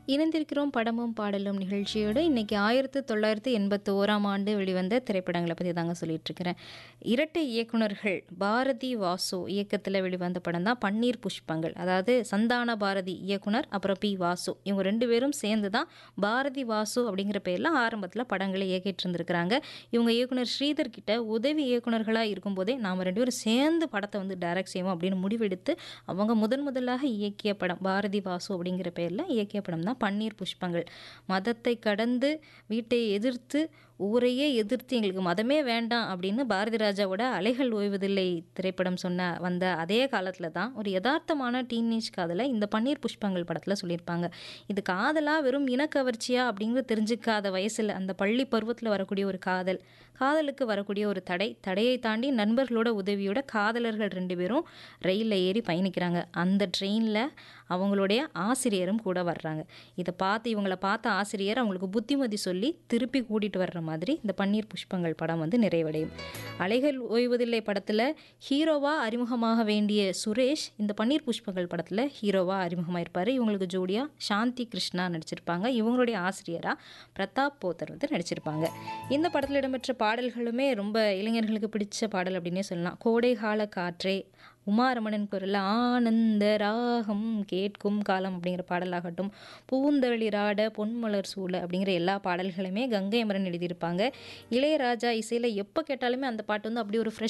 இணைந்திருக்கிறோம் படமும் பாடலும் நிகழ்ச்சியோடு இன்னைக்கு ஆயிரத்து தொள்ளாயிரத்து எண்பத்தி ஓராம் ஆண்டு வெளிவந்த திரைப்படங்களை பற்றி தாங்க சொல்லிட்டு இருக்கிறேன் இரட்டை இயக்குனர்கள் பாரதி வாசு இயக்கத்தில் வெளிவந்த படம் தான் பன்னீர் புஷ்பங்கள் அதாவது சந்தான பாரதி இயக்குனர் அப்புறம் பி வாசு இவங்க ரெண்டு பேரும் சேர்ந்து தான் பாரதி வாசு அப்படிங்கிற பேரில் ஆரம்பத்தில் படங்களை இயக்கிட்டு இருந்திருக்கிறாங்க இவங்க இயக்குனர் ஸ்ரீதர் கிட்ட உதவி இயக்குனர்களாக இருக்கும்போதே நாம் ரெண்டு பேரும் சேர்ந்து படத்தை வந்து டைரக்ட் செய்வோம் அப்படின்னு முடிவெடுத்து அவங்க முதன் முதலாக இயக்கிய படம் பாரதி வாசு அப்படிங்கிற பேரில் இயக்கிய படம் தான் பன்னீர் புஷ்பங்கள் மதத்தை கடந்து வீட்டை எதிர்த்து ஊரையே எதிர்த்து எங்களுக்கு மதமே வேண்டாம் அப்படின்னு பாரதி ராஜாவோட அலைகள் ஓய்வதில்லை திரைப்படம் சொன்ன வந்த அதே காலத்தில் தான் ஒரு யதார்த்தமான டீனேஜ் காதலை இந்த பன்னீர் புஷ்பங்கள் படத்தில் சொல்லியிருப்பாங்க இது காதலா வெறும் இனக்கவர்ச்சியா அப்படிங்கிறது தெரிஞ்சுக்காத வயசில் அந்த பள்ளி பருவத்தில் வரக்கூடிய ஒரு காதல் காதலுக்கு வரக்கூடிய ஒரு தடை தடையை தாண்டி நண்பர்களோட உதவியோட காதலர்கள் ரெண்டு பேரும் ரயிலில் ஏறி பயணிக்கிறாங்க அந்த ட்ரெயினில் அவங்களுடைய ஆசிரியரும் கூட வர்றாங்க இதை பார்த்து இவங்கள பார்த்த ஆசிரியர் அவங்களுக்கு புத்திமதி சொல்லி திருப்பி கூட்டிகிட்டு வர்ற மாதிரி இந்த பன்னீர் புஷ்பங்கள் படம் வந்து நிறைவடையும் அலைகள் ஓய்வதில்லை படத்தில் ஹீரோவாக அறிமுகமாக வேண்டிய சுரேஷ் இந்த பன்னீர் புஷ்பங்கள் படத்தில் ஹீரோவாக அறிமுகமாக இருப்பார் இவங்களுக்கு ஜோடியாக சாந்தி கிருஷ்ணா நடிச்சிருப்பாங்க இவங்களுடைய ஆசிரியராக பிரதாப் போத்தர் வந்து நடிச்சிருப்பாங்க இந்த படத்தில் இடம்பெற்ற பாடல்களுமே ரொம்ப இளைஞர்களுக்கு பிடிச்ச பாடல் அப்படின்னே சொல்லலாம் கோடைகால காற்றே உமாரமணன் குரலில் ஆனந்த ராகம் கேட்கும் காலம் அப்படிங்கிற பாடலாகட்டும் பூந்தளிராட பொன்மலர் சூழ அப்படிங்கிற எல்லா பாடல்களுமே கங்கை அமரன் எழுதியிருப்பாங்க இளையராஜா இசையில் எப்போ கேட்டாலுமே அந்த பாட்டு வந்து அப்படி ஒரு ஃப்ரெஷ்